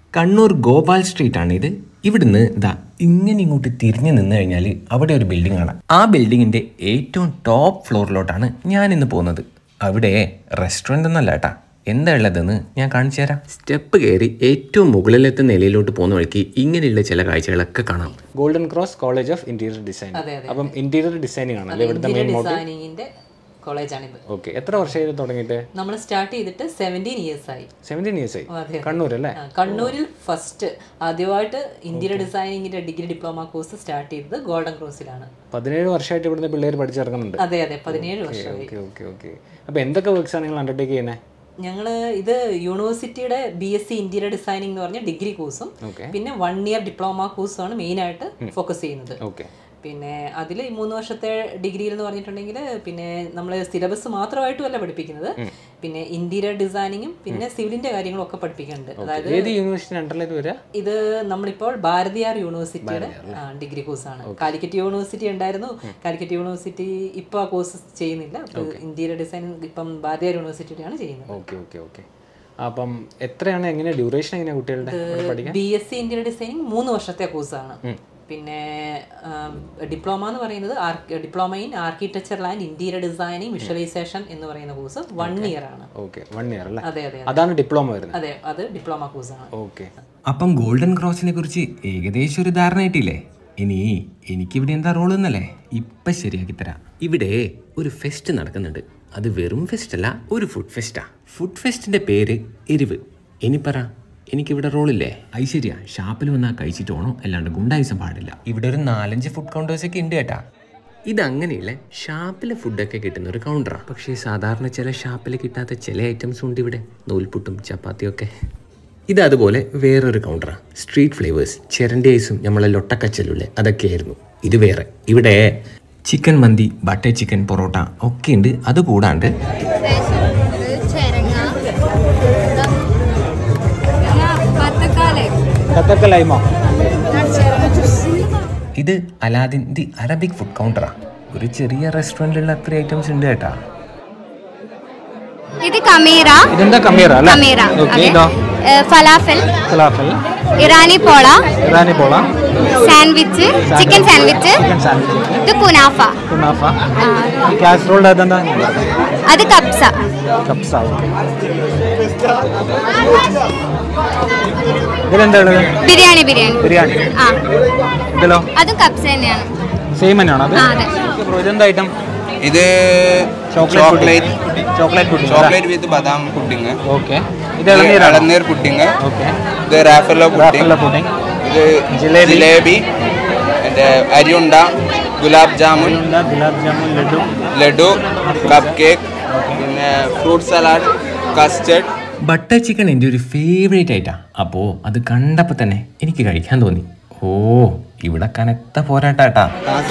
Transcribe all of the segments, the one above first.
Kannur Gopal street ആണ് ഇത് ഇവിടുന്ന് ഇതാ ഇങ്ങനെ ഇങ്ങോട്ട് തിരിഞ്ഞു നിന്ന് കഴിഞ്ഞാൽ അവിടെ ഒരു ബിൽഡിംഗ് കാണാം ആ ബിൽഡിങ്ങിന്റെ ഏറ്റവും ടോപ്പ് ഫ്ലോറിലോട്ടാണ് ഞാൻ ഇന്ന് പോകുന്നത് അവിടെ റെസ്റ്റോറൻ്റ് ഒന്നല്ല കേട്ടാ എന്താ ഉള്ളതെന്ന് ഞാൻ കാണിച്ചു തരാം സ്റ്റെപ്പ് കയറി ഏറ്റവും മുകളിലത്തെ നിലയിലോട്ട് പോകുന്ന വഴിക്ക് ഇങ്ങനെയുള്ള ചില കാഴ്ചകളൊക്കെ കാണാം golden cross college of interior design അപ്പം ഇന്റീരിയർ ഡിസൈനിങ് ആണല്ലേ ഇവിടുത്തെ മെയിൻ മോട്ടീവ് ഡിസൈനിങ്ങിന്റെ കോളേജാണിത് ഓക്കെ എത്ര വർഷമായിട്ട് തുടങ്ങിയിട്ട് നമ്മൾ സ്റ്റാർട്ട് ചെയ്തിട്ട് സെവൻറ്റീൻ ഇയേഴ്സ് ആയി സെവൻറ്റീൻ ഇയേഴ്സ് ആയി അതെ. കണ്ണൂർ അല്ലേ ആ, കണ്ണൂരിൽ ഫസ്റ്റ് ആദ്യമായിട്ട് ഇന്ത്യയുടെ ഡിസൈനിങ്ങിന്റെ ഡിഗ്രി ഡിപ്ലോമ കോഴ്സ് സ്റ്റാർട്ട് ചെയ്തത് ഗോൾഡൻ ക്രോസിലാണ് പതിനേഴ് വർഷമായിട്ട് ഇവിടുന്ന് പിള്ളേർ പഠിച്ചിറങ്ങുന്നുണ്ട് അതെ അതെ പതിനേഴ് വർഷമായി ഓക്കെ ഓക്കെ ഓക്കെ അപ്പോൾ എന്തൊക്കെ വർക്ക്സ് ആണ് നിങ്ങൾ അണ്ടർടേക്ക് ചെയ്യുന്നത് ഞങ്ങൾ ഇത് യൂണിവേഴ്സിറ്റിയുടെ B S C interior designing എന്ന് പറഞ്ഞ ഡിഗ്രി കോഴ്സും ഓക്കെ പിന്നെ വൺ ഇയർ ഡിപ്ലോമ കോഴ്സുമാണ് മെയിനായിട്ട് ഫോക്കസ് ചെയ്യുന്നത് ഓക്കെ പിന്നെ അതിൽ മൂന്ന് വർഷത്തെ ഡിഗ്രി എന്ന് പറഞ്ഞിട്ടുണ്ടെങ്കിൽ പിന്നെ നമ്മൾ സിലബസ് മാത്രമായിട്ടും അല്ല പഠിപ്പിക്കുന്നത് പിന്നെ ഇന്റീരിയർ ഡിസൈനിങ്ങും പിന്നെ സിവിലിന്റെ കാര്യങ്ങളും ഒക്കെ പഠിപ്പിക്കുന്നുണ്ട് അതായത് ഏത് യൂണിവേഴ്സിറ്റി അണ്ടറിലേക്ക് വരിക ഇത് നമ്മളിപ്പോൾ ഭാരതിയാർ യൂണിവേഴ്സിറ്റിയുടെ ഡിഗ്രി കോഴ്സാണ് കാലിക്കറ്റ് യൂണിവേഴ്സിറ്റി ഉണ്ടായിരുന്നു കാലിക്കറ്റ് യൂണിവേഴ്സിറ്റി ഇപ്പോൾ ആ കോഴ്സ് ചെയ്യുന്നില്ല അപ്പോൾ ഇന്റീരിയർ ഡിസൈൻ ഇപ്പം ഭാരതിയാർ യൂണിവേഴ്സിറ്റിയാണ് ചെയ്യുന്നത് ഓക്കെ ഓക്കെ ഓക്കെ അപ്പം എത്രയാണ് എങ്ങനെ ഡ്യൂറേഷൻ എങ്ങനെയാണ് കുട്ടികളുടെ ഇവിടെ പഠിക്കാൻ B S C interior designing മൂന്ന് വർഷത്തെ കോഴ്സാണ് പിന്നെ ഡിപ്ലോമ എന്ന് പറയുന്നത് diploma in architecture and interior designing visualisation എന്ന് പറയുന്ന കോഴ്സ് വൺ ഇയർ ആണ് ഓക്കെ വൺ ഇയർ അല്ലേ അതെ അതെ അതാണ് ഡിപ്ലോമ വരുന്നത് അതെ അത് ഡിപ്ലോമ കോഴ്സാണ് ഓക്കെ അപ്പം ഗോൾഡൻ ക്രോസിനെ കുറിച്ച് ഏകദേശം ഒരു ധാരണ കിട്ടിയില്ലേ ഇനി എനിക്കിവിടെ എന്താ റോൾ എന്നല്ലേ ഇപ്പം ശരിയാക്കി തരാം ഇവിടെ ഒരു ഫെസ്റ്റ് നടക്കുന്നുണ്ട് അത് വെറും ഫെസ്റ്റ് അല്ല ഒരു ഫുഡ് ഫെസ്റ്റാ ഫുഡ് ഫെസ്റ്റിന്റെ പേര് എരിവ് ഇനി പറ എനിക്കിവിടെ റോളില്ലേ ഐശ്വര്യ ഷാപ്പിൽ വന്നാൽ കഴിച്ചിട്ട് പോകണം അല്ലാണ്ട് ഗുണ്ടായുസം പാടില്ല ഇവിടെ ഒരു നാലഞ്ച് ഫുഡ് കൗണ്ടേഴ്സ് ഒക്കെ ഉണ്ട് കേട്ടാ ഇതങ്ങനെയുള്ള ഷാപ്പിലെ ഫുഡൊക്കെ കിട്ടുന്ന ഒരു കൗണ്ടറാണ് പക്ഷേ സാധാരണ ചില ഷാപ്പിൽ കിട്ടാത്ത ചില ഐറ്റംസ് ഉണ്ട് ഇവിടെ നൂൽപുട്ടും ചപ്പാത്തിയൊക്കെ ഇത് അതുപോലെ വേറൊരു കൗണ്ടറാണ് സ്ട്രീറ്റ് ഫ്ലേവേഴ്സ് ചിരൻ്റെ ഐസും നമ്മളെ ലൊട്ടക്കച്ചലുള്ളേ അതൊക്കെയായിരുന്നു ഇത് വേറെ ഇവിടെ ചിക്കൻ മന്തി ബട്ടർ ചിക്കൻ പൊറോട്ട ഒക്കെ ഉണ്ട് അത് കൂടാണ്ട് ചെരങ്ങ പത്തക്കാലേ കത്തക്ക ലൈമോ ഇത് അലാദിൻ ദി അറബിക് ഫുഡ് കൗണ്ടറാണ് ഒരു ചെറിയ റെസ്റ്റോറൻറ്റിലുള്ള അത്ര ഐറ്റംസ് ഉണ്ട് കേട്ടാ ഇത് കമീറ ഇതെന്താ കമീറ അല്ലേ കമീറ ഓക്കെ അതെ ഇതോ falafel falafel Irani pola Irani pola sandwich chicken sandwich chicken sandwich ഇത് കുനാഫ കുനാഫ ഈ കാസറോളിൻ്റെ അതെന്താ അത് കപ്സ കപ്സ ഇതിലെന്താ ഉള്ളത് ബിരിയാണി ബിരിയാണി ബിരിയാണി ആ ഇതിലോ അതും കപ്സ തന്നെയാണ് സെയിം തന്നെയാണോ അത് ആ അതെ ബ്രോ ഇതെന്താ ഐറ്റം ഇത് chocolate chocolate chocolate pudding chocolate with ബദാം പുഡിങ് ഓക്കെ ഇത് ഇളനീരാണോ ഇളനീർ പുഡിങ് ഓക്കെ ഇത് റാഫലോ റാഫല പുഡിംഗ് പുഡിംഗ് ഇത് ജിലേബി. ജിലേബി എൻ്റെ അരിയുണ്ട ഗുലാബ് ജാമുൻ ഗുലാബ് ജാമുൻ ലഡു ലഡു കപ്പ് കേക്ക് പിന്നെ fruit salad custard butter chicken എൻ്റെ ഒരു ഫേവറേറ്റ് ആയിട്ടാ അപ്പോൾ അത് കണ്ടപ്പോൾ തന്നെ എനിക്ക് കഴിക്കാൻ തോന്നി ഓ ഇവിടെ കനത്ത പോരാട്ടാട്ടാ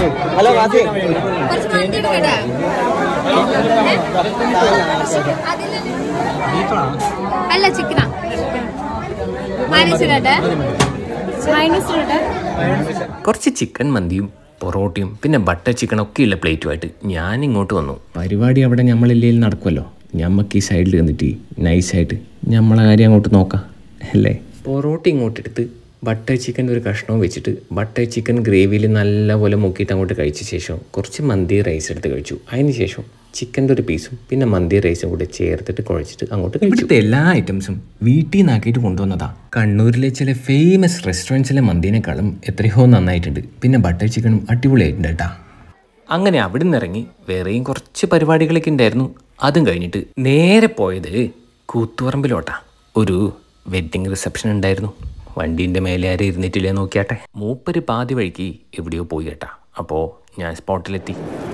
അല്ല ചിക്കനാ മൈനസ് ഇടട്ടെ മൈനസ് ഇടട്ടെ കുറച്ച് ചിക്കൻ മന്തിയും പൊറോട്ടയും പിന്നെ ബട്ടർ ചിക്കൻ ഒക്കെ ഉള്ള പ്ലേറ്റുമായിട്ട് ഞാൻ ഇങ്ങോട്ട് വന്നു പരിപാടി അവിടെ നമ്മളില്ലേ നടക്കുമല്ലോ ഞമ്മക്ക് ഈ സൈഡിൽ നിന്നിട്ട് നൈസായിട്ട് നമ്മളെ കാര്യം അങ്ങോട്ട് നോക്കാം അല്ലേ പൊറോട്ട ഇങ്ങോട്ട് എടുത്ത് ബട്ടർ ചിക്കൻ ഒരു കഷ്ണവും വെച്ചിട്ട് ബട്ടർ ചിക്കൻ ഗ്രേവിയിൽ നല്ലപോലെ മുക്കിയിട്ട് അങ്ങോട്ട് കഴിച്ച ശേഷം കുറച്ച് മന്തി റൈസ് എടുത്ത് കഴിച്ചു അതിന് ശേഷം ചിക്കൻ്റെ ഒരു പീസും പിന്നെ മന്തി റൈസും കൂടെ ചേർത്തിട്ട് കുഴച്ചിട്ട് അങ്ങോട്ട് കഴിച്ചു ഇവിടുത്തെ എല്ലാ ഐറ്റംസും വീട്ടിൽ നിന്നാക്കിയിട്ട് കൊണ്ടുവന്നതാ കണ്ണൂരിലെ ചില ഫേമസ് റെസ്റ്റോറൻറ്റ്സിലെ മന്തിനേക്കാളും എത്രയോ നന്നായിട്ടുണ്ട് പിന്നെ ബട്ടർ ചിക്കനും അടിപൊളിയായിട്ടുണ്ട് കേട്ടാ അങ്ങനെ അവിടെ നിന്ന് ഇറങ്ങി വേറെയും കുറച്ച് പരിപാടികളൊക്കെ ഉണ്ടായിരുന്നു അതും കഴിഞ്ഞിട്ട് നേരെ പോയത് കൂത്തുപറമ്പിലോട്ടാ ഒരു വെഡ്ഡിങ് റിസപ്ഷൻ ഉണ്ടായിരുന്നു വണ്ടീൻ്റെ മേലെ ആരും ഇരുന്നിട്ടില്ലേ നോക്കിയാട്ടെ മൂപ്പര് പാതി വഴിക്ക് എവിടെയോ പോയി കേട്ടാ അപ്പോൾ ഞാൻ സ്പോട്ടിലെത്തി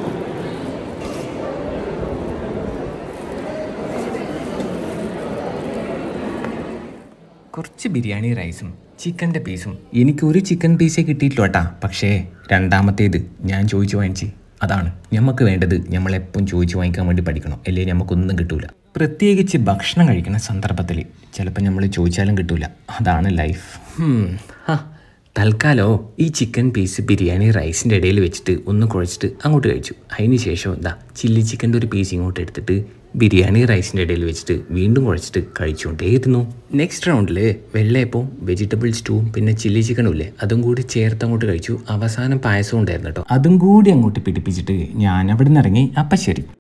കുറച്ച് ബിരിയാണി റൈസും ചിക്കൻ്റെ പീസും എനിക്ക് ഒരു ചിക്കൻ പീസേ കിട്ടിയിട്ടില്ല കേട്ടാ പക്ഷേ രണ്ടാമത്തേത് ഞാൻ ചോദിച്ചു വാങ്ങിച്ച് അതാണ് നമുക്ക് വേണ്ടത് നമ്മളെപ്പം ചോദിച്ചു വാങ്ങിക്കാൻ വേണ്ടി പഠിക്കണം അല്ലേ നമുക്കൊന്നും കിട്ടൂല പ്രത്യേകിച്ച് ഭക്ഷണം കഴിക്കുന്ന സന്ദർഭത്തിൽ ചിലപ്പോൾ നമ്മൾ ചോദിച്ചാലും കിട്ടൂല അതാണ് ലൈഫ് തൽക്കാലോ ഈ ചിക്കൻ പീസ് ബിരിയാണി റൈസിൻ്റെ ഇടയിൽ വെച്ചിട്ട് ഒന്ന് കുഴച്ചിട്ട് അങ്ങോട്ട് കഴിച്ചു അതിന് ശേഷം എന്താ ചില്ലി ചിക്കൻ്റെ ഒരു പീസ് ഇങ്ങോട്ട് എടുത്തിട്ട് ബിരിയാണി റൈസിൻ്റെ ഇടയിൽ വെച്ചിട്ട് വീണ്ടും കുഴച്ചിട്ട് കഴിച്ചുകൊണ്ടേയിരുന്നു നെക്സ്റ്റ് റൗണ്ടിൽ വെള്ളയപ്പവും വെജിറ്റബിൾ സ്റ്റൂവും പിന്നെ ചില്ലി ചിക്കനും ഇല്ലേ അതും കൂടി ചേർത്ത് അങ്ങോട്ട് കഴിച്ചു അവസാനം പായസവും ഉണ്ടായിരുന്നു കേട്ടോ അതും കൂടി അങ്ങോട്ട് പിടിപ്പിച്ചിട്ട് ഞാൻ അവിടെ നിന്ന് ഇറങ്ങി അപ്പം ശരി